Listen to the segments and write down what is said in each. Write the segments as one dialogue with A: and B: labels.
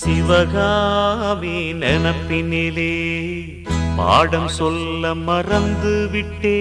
A: சிவகாமி நினப்பினிலே பாடம் சொல்ல மறந்து விட்டே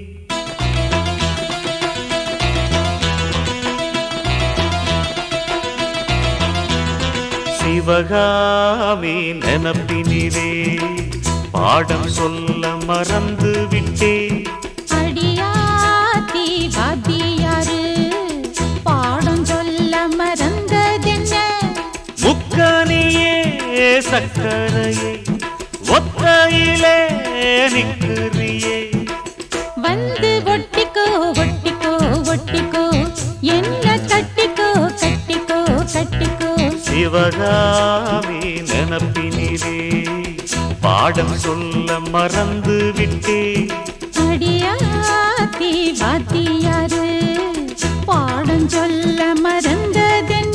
A: சிவகாமி நினப்பினிலே பாடம் சொல்ல மறந்து விட்டே
B: அடியாத்தி வாத்தியாரு பாடம் சொல்ல மறந்ததென்ன
A: முக்கனியே சக்கரையே ஒத்தையிலே நிற்கிறியே
B: வந்து ஒட்டிக்கோ ஒட்டிக்கோ ஒட்டிக்கோ என்ன கட்டிக்கோ கட்டிக்கோ கட்டிக்கோ
A: சிவகாமி நினப்பினிலே பாடம் சொல்ல மறந்து விட்டே
B: அடியாத்தி வாத்தியாரு பாடம் சொல்ல மறந்ததென்ன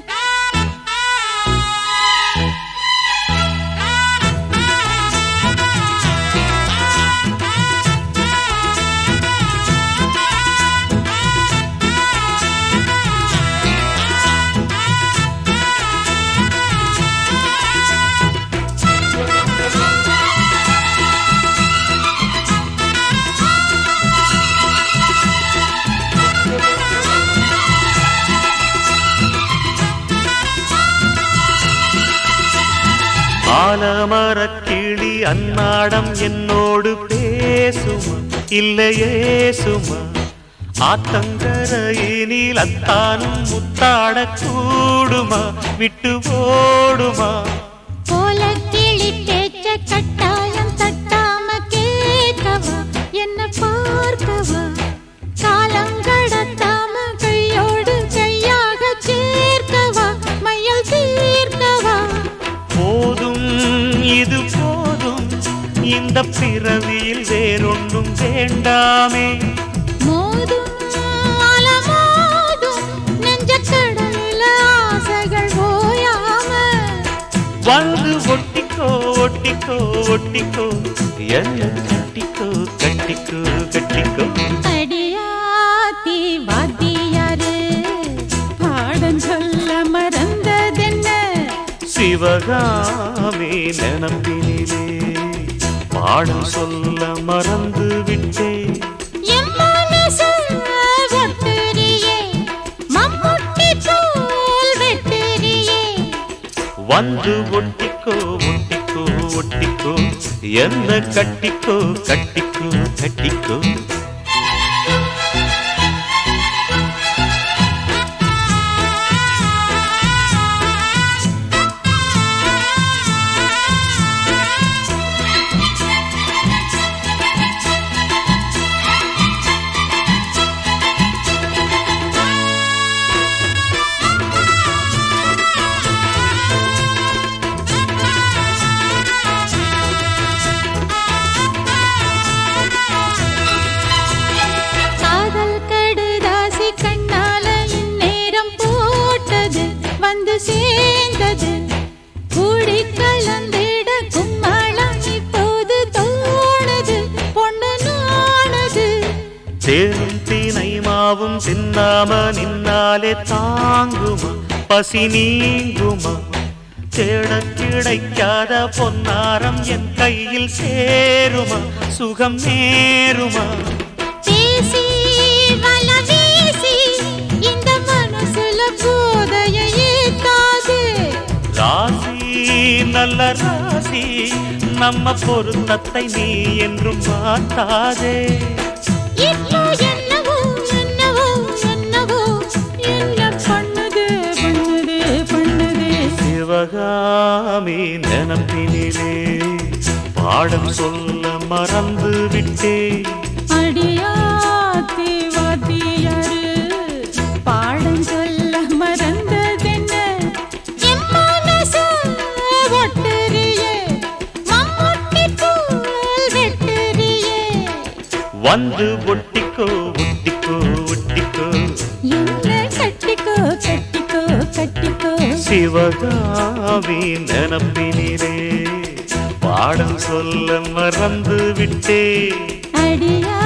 A: ஆலமரக்கிளி அன்னாடம் என்னோடு பேசுமா இல்லையே சுமா ஆத்தங்கரையினில் அத்தானும் முத்தாட கூடுமா விட்டு ஓடுமா
B: போல கிளி பேச்ச கட்டாயம் தட்டாம கேட்கவா என்ன பார்க்கவா காலம் கடத்தாம கையோடு கையாக சேர்க்கவா மையல் தீர்க்கவா
A: போதும் இது போதும் இந்த பிறவியில் வேறொன்றும் வேண்டாமே
B: மோதும் அலமோதும் நெஞ்ச கடலில் ஆசைகள் ஓயாம
A: வந்து ஒட்டிக்கோ ஒட்டிக்கோ ஒட்டிக்கோ என்ன கட்டிக்கோ கட்டிக்கோ கட்டிக்கோ
B: அடியாத்தி வாத்தியாரு பாடம் சொல்ல மறந்ததென்ன
A: சிவகாமி நினப்பினிலே பாடம் சொல்ல மறந்து விட்டேன்
B: என் மனசு ஒட்டுறியே, மம்முட்டி போல் வெட்டுறியே.
A: வந்து ஒட்டிக்கோ ஒட்டிக்கோ ஒட்டிக்கோ என்ன கட்டிக்கோ கட்டிக்கோ கட்டிக்கோ
B: காதல் கடுதாசி கண்ணால இந்நேரம் போட்டது வந்து சேர்ந்தது கூடி கலந்திட கும்மளம் இப்போது தோணுது பொண்ணு நாணுது
A: தேனும் தீனை மாவும் தின்னாம நின்னாலே தாங்குமா பசி நீங்குமா தேட கிடைக்காத பொன்னாரம் என் கையில் சேருமா சுகம் நேருமா
B: பேசி வல வீசி இந்த மனசுல போதையை ஏத்தாது
A: ராசி நல்ல ராசி நம்ம பொருத்தத்தை நீ என்றும் மாட்டாதே
B: இப்போ என்னவோ என்னவோ என்னவோ என்ன பண்ணுது பண்ணுது பண்ணுது
A: சிவகாமி நினப்பினிலே பாடம் சொல்ல மறந்து விட்டேன்
B: அடியாத்தி வாத்தியாரு பாடம் சொல்ல மறந்ததென்ன என் மனசு ஒட்டுறியே மம்முட்டி போல் வெட்டுறியே
A: வந்து ஒட்டிக்கோ ஒட்டிக்கோ ஒட்டிக்கோ
B: என்ன கட்டிக்கோ கட்டிக்கோ கட்டிக்கோ
A: சிவகாமி நினப்பினிலே பாடம் சொல்ல மறந்து விட்டேன்
B: அடியா